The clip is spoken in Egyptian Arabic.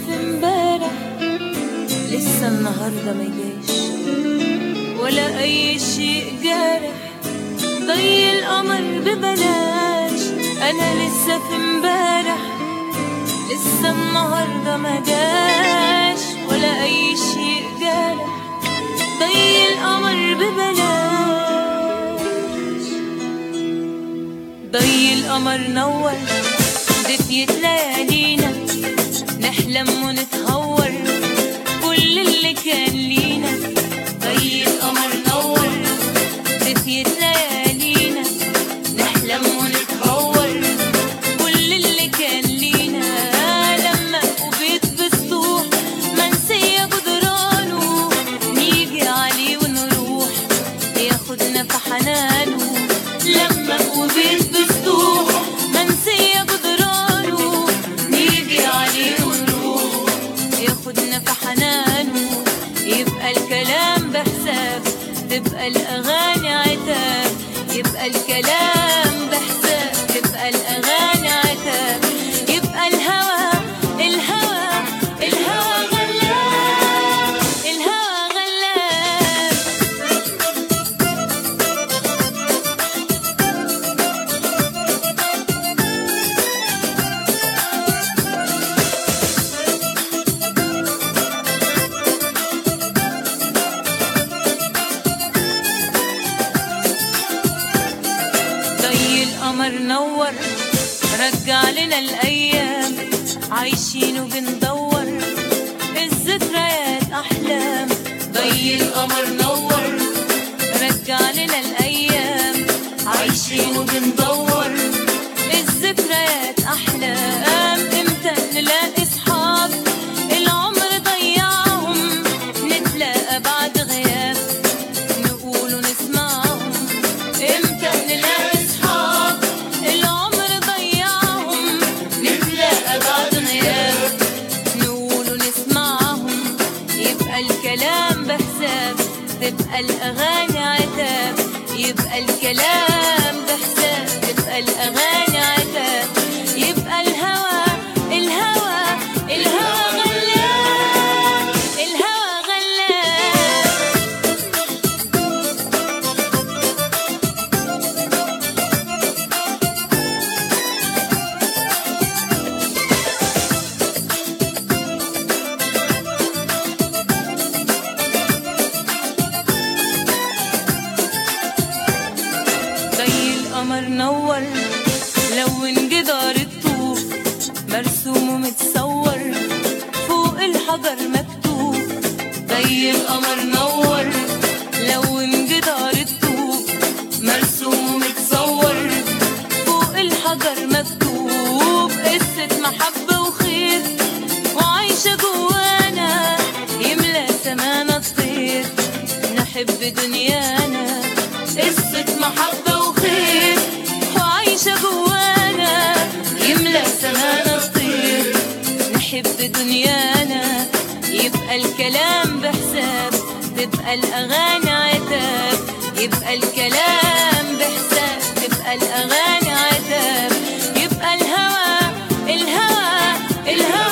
في امبارح لسه النهارده ما جاش ولا اي شيء جارح ضي القمر ببلاش انا لسه في امبارح لسه النهارده ما جاش ولا اي شيء جارح ضي القمر ببلاش ضي القمر نور دفيت ليالينا نحلم ونتهور كل اللي كان لينا ضي القمر نور دفيت ليالينا نحلم ونتهور كل اللي كان لينا لما وبيت بسطوح منسية جدرانه نيجي عليه ونروح ياخدنا في حنانه لما وبيت بسطوح منسية جدرانه نيجي عليه ونروح ياخدنا في حنانه يبقى الكلام بحساب تبقى الأغاني عتاب يبقى الكلام بحساب تبقى الأغاني عتاب يبقى الهوى الهوى الهوى غلاب الهوى غلاب ضي القمر نور رجع لنا الايام عايشين وبندور الذكريات احلام ضي القمر نور رجع لنا الايام عايشين وبندور الذكريات احلام امتى نلاقي صحاب العمر ضيعهم نتلاقى بعد غياب نقول ونسمعهم امتى نلاقي صحاب العمر ضيعهم نتلاقى بعد غياب نقول ونسمعهم يبقى الكلام بحساب تبقى الاغاني عتاب يبقى الكلام بحساب تبقى الاغاني عتاب يبقى الهوى الهوى الهوى غلاب الهوى غلاب زي القمر نور لون جدار الطوب مرسوم ومتصور فوق الحجر مكتوب زي القمر نور لون جدار الطوب مرسوم ومتصور فوق الحجر مكتوب قصة محبة وخير وعايشة جوانا يملى سمانا الطير نحب دنيانا قصة محبة وخير وعايشة جوانا يملى سمانا الطير نحب دنيانا يبقى الكلام بحساب تبقى الأغاني عتاب يبقى الكلام بحساب تبقى الأغاني عتاب يبقى الهوى الهوى الهوى